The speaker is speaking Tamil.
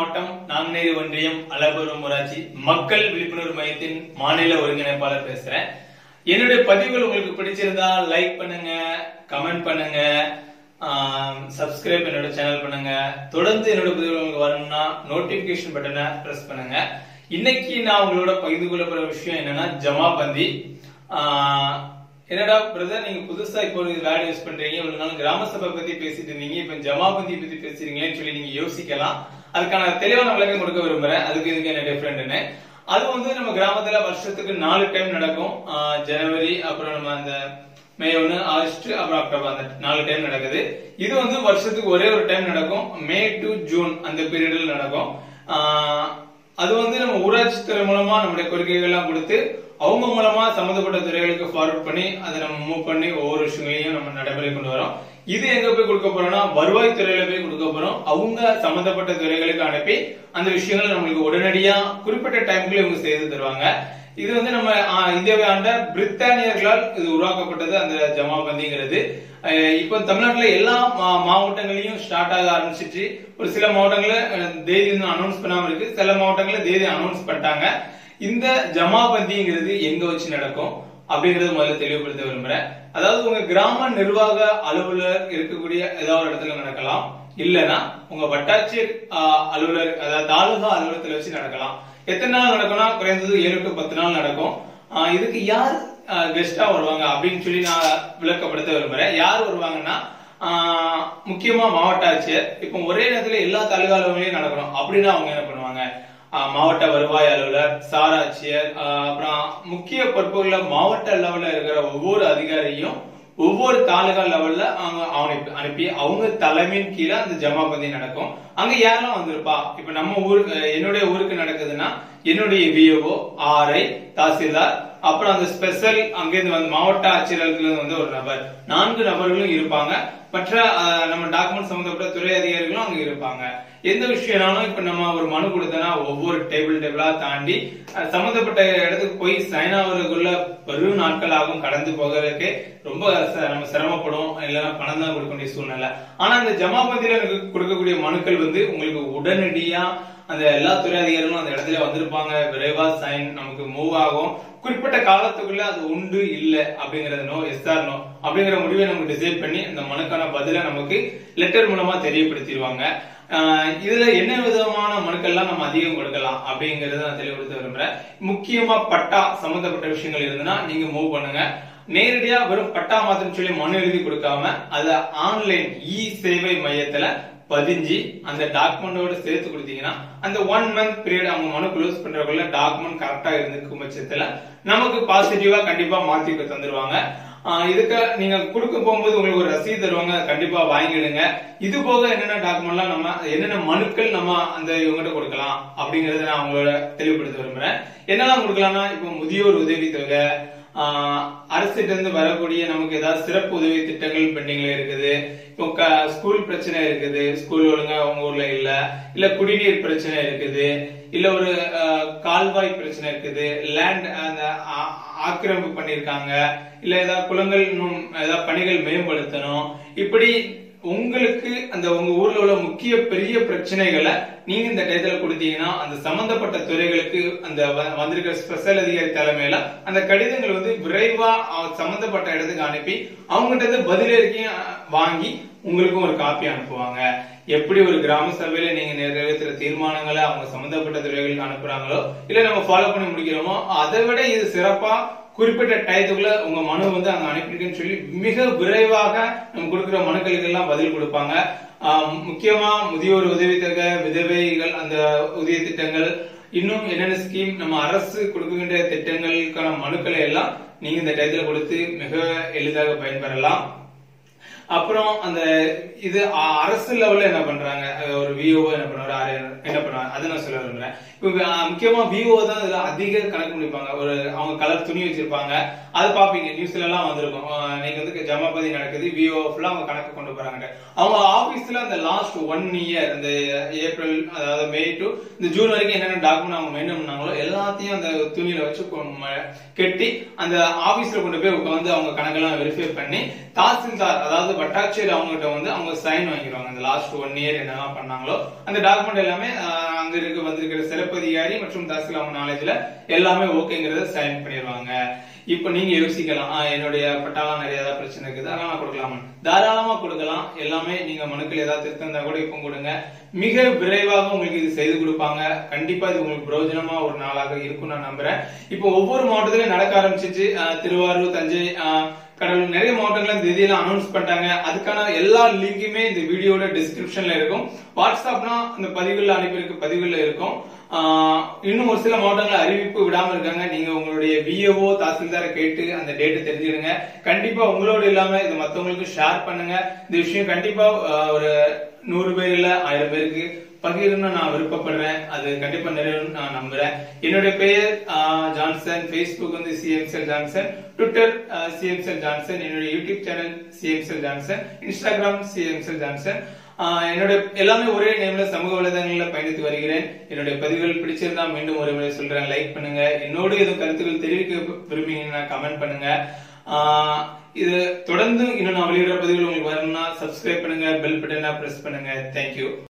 மாவட்டம் நாங்குநேரி ஒன்றியம் அலபுரம் ஊராட்சி மக்கள் விழிப்புணர்வு மையத்தின் மாநில ஒருங்கிணைப்பாளர் பேசுறேன் என்னுடைய பதிவுகள் உங்களுக்கு பிடிச்சிருந்தா லைக் பண்ணுங்க கமெண்ட் பண்ணுங்க சப்ஸ்கிரைப் என்னோட சேனல் பண்ணுங்க தொடர்ந்து என்னோட பதிவுகள் உங்களுக்கு வரணும்னா நோட்டிபிகேஷன் பட்டனை பிரஸ் பண்ணுங்க இன்னைக்கு நான் உங்களோட பகிர்ந்து கொள்ள போற விஷயம் என்னன்னா ஜமாபந்தி ஆஹ், என்னடா பிரதர் நீங்க புதுசா இப்போ ஒரு வேர்ட் யூஸ் பண்றீங்க இவ்வளவு நாள் கிராம சபை பத்தி பேசிட்டு இருந்தீங்க இப்ப ஜமாபந்தி பத்தி பேசுறீங்களேன்னு சொல்லி நீங்க யோசிக்கலாம் அதுக்கான தெளிவான விளக்கம் கொடுக்க விரும்புறேன் அதுக்கு இதுக்கு என்ன டிஃபரெண்ட்னு அது வந்து நம்ம கிராமத்துல வருஷத்துக்கு நாலு டைம் நடக்கும் ஆஹ், ஜனவரி அப்புறம் நம்ம அந்த மே ஒன்னு ஆகஸ்ட் அப்புறம் அக்டோபர் அந்த நாலு டைம் நடக்குது இது வந்து வருஷத்துக்கு ஒரே ஒரு டைம் நடக்கும் மே டு ஜூன் அந்த பீரியட்ல நடக்கும் ஆஹ், அது வந்து நம்ம ஊராட்சி துறை மூலமா நம்முடைய கோரிக்கைகள் எல்லாம் கொடுத்து அவங்க மூலமா சம்பந்தப்பட்ட துறைகளுக்கு ஃபார்வர்ட் பண்ணி அதை நம்ம மூவ் பண்ணி ஒவ்வொரு விஷயங்களையும் நம்ம நடைமுறை கொண்டு வரோம் இது எங்க போய் கொடுக்க போறோம்னா வருவாய் துறையில போய் கொடுக்க போறோம் அவங்க சம்பந்தப்பட்ட துறைகளுக்கு அனுப்பி அந்த விஷயங்களை நம்மளுக்கு உடனடியா குறிப்பிட்ட டைமுக்குள்ள இவங்க செய்து தருவாங்க இது வந்து நம்ம ஆ, இந்தியாவை ஆண்ட பிரித்தானியர்களால் இது உருவாக்கப்பட்டது அந்த ஜமாபந்திங்கிறது அஹ், இப்போ தமிழ்நாட்டுல எல்லா மா- மாவட்டங்களையும் ஸ்டார்ட் ஆக ஆரம்பிச்சிச்சு ஒரு சில மாவட்டங்கள்ல அஹ், தேதி இன்னும் அனௌன்ஸ் பண்ணாம இருக்கு சில மாவட்டங்கள்ல தேதி அனௌன்ஸ் பண்ணிட்டாங்க இந்த ஜமாபந்திங்கிறது எங்க வச்சு நடக்கும் அப்படிங்கறது முதல்ல தெளிவுபடுத்த விரும்புறேன் அதாவது உங்க கிராம நிர்வாக அலுவலர் இருக்கக்கூடிய ஏதாவது ஒரு இடத்துல நடக்கலாம் இல்லனா உங்க வட்டாட்சியர் ஆஹ், அலுவலர் அதாவது தாலுகா அலுவலகத்துல வச்சு நடக்கலாம் எத்தனை நாள் நடக்கும்னா குறைந்தது ஏழு டு பத்து நாள் நடக்கும் ஆஹ், இதுக்கு யார் கெஸ்டா வருவாங்க அப்படின்னு சொல்லி நான் விளக்கப்படுத்த விரும்புறேன் யார் வருவாங்கன்னா ஆஹ், முக்கியமா மாவட்ட ஆட்சியர் இப்போ ஒரே நேரத்துல எல்லா தாலுகா அலுவலகங்களையும் நடக்கணும் அப்படின்னா அவங்க என்ன பண்ணுவாங்க ஆஹ், மாவட்ட வருவாய் அலுவலர் சார் ஆட்சியர் ஆஹ், அப்புறம் முக்கிய பொறுப்புகள்ல மாவட்ட லெவல்ல இருக்கிற ஒவ்வொரு அதிகாரியும் ஒவ்வொரு தாலுகா லெவல்ல அவங்க அவனுக்கு அனுப்பி அவங்க தலைமையின் கீழே அந்த ஜமாபந்தி நடக்கும் அங்க யாரெல்லாம் வந்திருப்பா இப்ப நம்ம ஊர் அஹ், என்னுடைய ஊருக்கு நடக்குதுன்னா என்னுடைய விஓ ஆர்ஐ தாசில்தார் அப்புறம் அந்த ஸ்பெஷல் அங்கிருந்து வந்து மாவட்ட ஆட்சியர்களுக்கு வந்து ஒரு நபர் நான்கு நபர்களும் இருப்பாங்க மற்ற அஹ், நம்ம டாக்குமெண்ட் சம்பந்தப்பட்ட துறை அதிகாரிகளும் அங்க இருப்பாங்க எந்த விஷயம்னாலும் இப்ப நம்ம ஒரு மனு கொடுத்தனா ஒவ்வொரு டேபிள் டேபிளா தாண்டி அஹ், சம்பந்தப்பட்ட இடத்துக்கு போய் சைன் ஆகுறதுக்குள்ள பெரும் நாட்கள் ஆகும் கடந்து போகிறதுக்கு ரொம்ப ச- நம்ம சிரமப்படும் இல்லைன்னா பணம் தான் கொடுக்க வேண்டிய சூழ்நிலை ஆனா இந்த ஜமாபந்தியில எனக்கு கொடுக்கக்கூடிய மனுக்கள் வந்து உங்களுக்கு உடனடியா அந்த எல்லா துறை அதிகாரிகளும் அந்த இடத்துல வந்திருப்பாங்க விரைவா சைன் நமக்கு மூவ் ஆகும் குறிப்பிட்ட காலத்துக்குள்ள அது உண்டு இல்ல அப்படிங்கறது நோ எஸ் ஆர் நோ அப்படிங்கிற முடிவை நமக்கு டிசைட் பண்ணி அந்த மனுக்கான பதில நமக்கு லெட்டர் மூலமா தெரியப்படுத்திடுவாங்க ஆஹ் இதுல என்ன விதமான மனுக்கள்லாம் நம்ம அதிகம் கொடுக்கலாம் அப்படிங்கறத நான் தெளிவுபடுத்த விரும்புறேன் முக்கியமா பட்டா சம்பந்தப்பட்ட விஷயங்கள் இருந்ததுன்னா நீங்க மூவ் பண்ணுங்க நேரடியா வெறும் பட்டா மாத்திரம் சொல்லி மனு எழுதி கொடுக்காம அத ஆன்லைன் இ சேவை மையத்துல பதிஞ்சு அந்த டாக்குமெண்டோட சேர்த்து கொடுத்தீங்கன்னா அந்த ஒன் மந்த் பீரியட் அவங்க மனு க்ளோஸ் பண்றதுக்குள்ள டாக்குமெண்ட் கரெக்டா இருந்துக்கும் பட்சத்துல நமக்கு பாசிட்டிவா கண்டிப்பா மாத்தி தந்துருவாங்க ஆஹ் இதுக்கு நீங்க கொடுக்க போகும்போது உங்களுக்கு ஒரு ரசீது தருவாங்க அதை கண்டிப்பா வாங்கிடுங்க இது போக என்னென்ன டாக்குமெண்ட்லாம் நம்ம என்னென்ன மனுக்கள் நம்ம அந்த இவங்ககிட்ட கொடுக்கலாம் அப்படிங்கறத நான் உங்களோட தெளிவுபடுத்த விரும்புறேன் என்னெல்லாம் கொடுக்கலாம்னா இப்போ முதியோர் உதவி தொகை ஆஹ் அரசிட்ட இருந்து வரக்கூடிய நமக்கு ஏதாவது சிறப்பு உதவி திட்டங்கள் பெண்டிங்ல இருக்குது இப்போ க- ஸ்கூல் பிரச்சனை இருக்குது ஸ்கூல் ஒழுங்கா உங்க ஊர்ல இல்ல இல்ல குடிநீர் பிரச்சனை இருக்குது இல்ல ஒரு ஆஹ், கால்வாய் பிரச்சனை இருக்குது லேண்ட் அந்த ஆ- ஆக்கிரமிப்பு பண்ணிருக்காங்க இல்ல ஏதாவது குளங்கள் இன்னும் ஏதாவது பணிகள் மேம்படுத்தணும் இப்படி உங்களுக்கு அந்த உங்க ஊர்ல உள்ள முக்கிய பெரிய பிரச்சனைகளை நீங்க இந்த டயத்துல கொடுத்தீங்கன்னா அந்த சம்பந்தப்பட்ட துறைகளுக்கு அந்த வ- வந்திருக்கிற ஸ்பெஷல் அதிகாரி தலைமையில அந்த கடிதங்கள் வந்து விரைவா அவ- சம்பந்தப்பட்ட இடத்துக்கு அனுப்பி அவங்ககிட்ட இருந்து பதிலறிக்கையும் அஹ், வாங்கி உங்களுக்கும் ஒரு காப்பி அனுப்புவாங்க எப்படி ஒரு கிராம சபையில நீங்க நிறைவேற்றுற தீர்மானங்களை அவங்க சம்பந்தப்பட்ட துறைகளுக்கு அனுப்புறாங்களோ இல்ல நம்ம ஃபாலோ பண்ணி முடிக்கிறோமோ அதை விட இது சிறப்பா குறிப்பிட்ட டயத்துக்குள்ள உங்க மனு வந்து அங்க அனுப்பியிருக்குன்னு சொல்லி மிக விரைவாக நம்ம கொடுக்கிற மனுக்களுக்கு எல்லாம் பதில் கொடுப்பாங்க ஆஹ் முக்கியமா முதியோர் உதவித்தொகை விதவைகள் அந்த உதவி திட்டங்கள் இன்னும் என்னென்ன ஸ்கீம் நம்ம அரசு கொடுக்கின்ற திட்டங்களுக்கான மனுக்களை எல்லாம் நீங்க இந்த டயத்துல கொடுத்து மிக எளிதாக பயன்பெறலாம் அப்புறம் அந்த இது அ- அரசு லெவல்ல என்ன பண்றாங்க அஹ் ஒரு விஓ என்ன பண்ணுவாரு ஆர் என்ன பண்ணுவாங்க அதை நான் சொல்ல விரும்புறேன் இப்போ அஹ், முக்கியமா விஓ தான் இதுல அதிக கணக்கு முடிப்பாங்க ஒரு அவங்க கலர் துணி வச்சிருப்பாங்க அது பாப்பீங்க நியூஸ்ல எல்லாம் வந்திருக்கும் அஹ், நீங்க வந்து ஜமாபதி நடக்குது விஓ ஃபுல்லா அவங்க கணக்கு கொண்டு போறாங்க அவங்க ஆபீஸ்ல அந்த லாஸ்ட் ஒன் இயர் அந்த ஏப்ரல் அதாவது மே டு இந்த ஜூன் வரைக்கும் என்னென்ன டாக்குமெண்ட் அவங்க மெயின்டைன் பண்ணாங்களோ எல்லாத்தையும் அந்த துணியில வச்சு கொ- ம- கெட்டி அந்த ஆபீஸ்ல கொண்டு போய் உட்காந்து அவங்க கணக்கெல்லாம் வெரிஃபை பண்ணி தாசில்தார் அதாவது வட்டாட்சியர் அவங்ககிட்ட வந்து அவங்க சைன் வாங்கிடுவாங்க அந்த லாஸ்ட் ஒன் இயர் என்னெல்லாம் பண்ணாங்களோ அந்த டாக்குமெண்ட் எல்லாமே ஆஹ், அதிகாரி மற்றும் தாசில்தார் நாலேஜ்ல எல்லாமே ஓகேங்கிறத சைன் பண்ணிடுவாங்க இப்போ நீங்க யோசிக்கலாம் "ஆ, என்னுடைய பட்டாலாம் நிறைய ஏதாவது பிரச்சனை இருக்குது அதெல்லாம் நான் கொடுக்கலாமா தாராளமா கொடுக்கலாம் எல்லாமே நீங்க மனுக்கள் ஏதாவது திருத்தம் இருந்தா கூட இப்போ கொடுங்க மிக விரைவாக உங்களுக்கு இது செய்து கொடுப்பாங்க கண்டிப்பா இது உங்களுக்கு பிரயோஜனமா ஒரு நாளாக இருக்கும் நான் நம்புறேன் இப்போ ஒவ்வொரு மாவட்டத்திலயும் நடக்க ஆரம்பிச்சிச்சு அஹ், திருவாரூர் தஞ்சை அஹ், கடலூர் நிறைய மாவட்டங்கள்ல இந்த இதெல்லாம் அனௌன்ஸ் பண்ணிட்டாங்க அதுக்கான எல்லா லிங்குமே இந்த வீடியோட டிஸ்கிரிப்ஷன்ல இருக்கும் வாட்ஸ்அப்னா அந்த பதிவுகள் அனுப்பியிருக்க பதிவுகள்ல இருக்கும் ஆஹ் இன்னும் ஒரு சில மாவட்டங்கள் அறிவிப்பு விடாம இருக்காங்க நீங்க உங்களுடைய விஏஓ தாசில்தாரை கேட்டு அந்த டேட்டை தெரிஞ்சுடுங்க கண்டிப்பா உங்களோட இல்லாம இது மத்தவங்களுக்கு ஷேர் பண்ணுங்க இந்த விஷயம் கண்டிப்பா ஆஹ் ஒரு நூறு பேர் இல்ல ஆயிரம் பேருக்கு பகிரணும்னு நான் விருப்பப்படுறேன் அது கண்டிப்பா நிறைவேறும் நான் நம்புறேன் என்னுடைய பெயர் ஆஹ், ஜான்சன் ஃபேஸ்புக் வந்து சிஎம்செல் ஜான்சன் ட்விட்டர் சிஎம்செல் ஜான்சன் என்னுடைய யூடியூப் சேனல் சிஎம்செல் ஜான்சன் இன்ஸ்டாகிராம் சிஎம்செல் ஜான்சன் ஆஹ், என்னோட எல்லாமே ஒரே நேம்ல சமூக வலைதளங்கள்ல பயணித்து வருகிறேன் என்னுடைய பதிவுகள் பிடிச்சிருந்தா மீண்டும் ஒரு முறை சொல்றேன் லைக் பண்ணுங்க என்னோட எதுவும் கருத்துக்கள் தெரிவிக்க விரும்புகிறீங்கன்னா கமெண்ட் பண்ணுங்க ஆஹ், இது தொடர்ந்து இன்னும் நான் வெளியிடுற பதிவுகள் உங்களுக்கு வரணும்னா சப்ஸ்கிரைப் பண்ணுங்க பெல் பட்டனை பிரஸ் பண்ணுங்க தேங்க்யூ